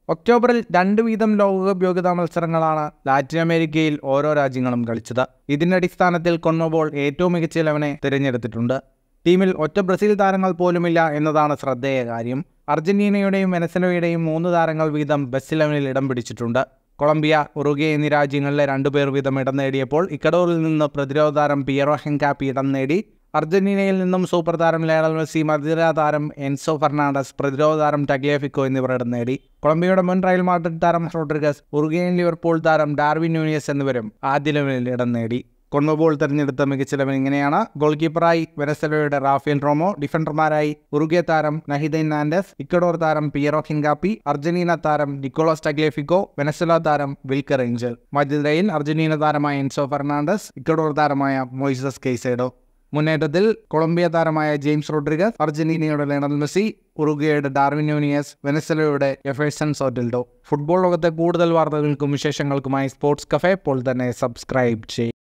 ഒക്ടോബറിൽ രണ്ട് വീതം ലോകകപ്പ് യോഗ്യതാ മത്സരങ്ങളാണ് ലാറ്റിൻ അമേരിക്കയിൽ ഓരോ രാജ്യങ്ങളും കളിച്ചത് ഇതിന്റെ അടിസ്ഥാനത്തിൽ കൊന്നോബോൾ ഏറ്റവും മികച്ച ഇലവനെ തിരഞ്ഞെടുത്തിട്ടുണ്ട് ടീമിൽ ഒറ്റ ബ്രസീൽ താരങ്ങൾ പോലുമില്ല എന്നതാണ് ശ്രദ്ധേയ കാര്യം അർജന്റീനയുടെയും വെനസലയുടെയും മൂന്ന് താരങ്ങൾ വീതം ബെസ്റ്റ് ഇലവനിൽ ഇടം പിടിച്ചിട്ടുണ്ട് കൊളംബിയ ഉറുഗെ എന്നീ രാജ്യങ്ങളിലെ രണ്ടുപേർ വീതം ഇടം നേടിയപ്പോൾ ഇക്കഡോറിൽ നിന്ന് പ്രതിരോധ താരം പിയറോ ഹെങ്കാപ്പി ഇടം നേടി അർജന്റീനയിൽ നിന്നും സൂപ്പർ താരം ലയണൽ മെസ്സി മധുര താരം എൻസോ ഫെർണാണ്ടസ് പ്രതിരോധ താരം ടഗ്ലിയഫിക്കോ എന്നിവർ ഇടം നേടി കൊളംബിയയുടെ മുൻ റയൽ മാഡ്രിഡ് താരം റോഡ്രിഗസ് ഉറുഗേൻ ലിവർപൂൾ താരം ഡാർവിൻ ന്യൂനിയസ് എന്നിവരും ആദ്യ ലെവലിൽ ഇടം നേടി കൊണ്ടുപോൾ തെരഞ്ഞെടുത്ത മികച്ച ലെവൽ ഇങ്ങനെയാണ് ഗോൾ കീപ്പറായി വെനസലയുടെ റാഫേൽ റോമോ ഡിഫൻഡർമാരായി ഉറുഗെ താരം നഹിദൈൻ നാൻഡസ് ഇക്കഡോർ താരം പിയറോ ഹിൻഗാപ്പി അർജന്റീന താരം നിക്കോളോസ് ടഗ്ലേഫിക്കോ വെനസല താരം വിൽക്കർ ഏഞ്ചൽ മധ്യനിരയിൽ അർജന്റീന താരമായ എൻസോ ഫെർണാണ്ടസ് ഇക്കഡോർ താരമായ മൊയ്സസ് കെയ്സേഡോ മുന്നേറ്റത്തിൽ കൊളംബിയ താരമായ ജെയിംസ് റോഡ്രിഗസ് അർജന്റീനയുടെ ലയണൽ മെസ്സി ഉറുഗയുടെ ഡാർവിൻ യൂനിയസ് വെനസലയുടെ എഫേഴ്സൺ സോറ്റിൽഡോ ഫുട്ബോൾ ലോകത്തെ കൂടുതൽ വാർത്തകൾക്കും വിശേഷങ്ങൾക്കുമായി സ്പോർട്സ് കഫേ ഇപ്പോൾ തന്നെ സബ്സ്ക്രൈബ് ചെയ്യും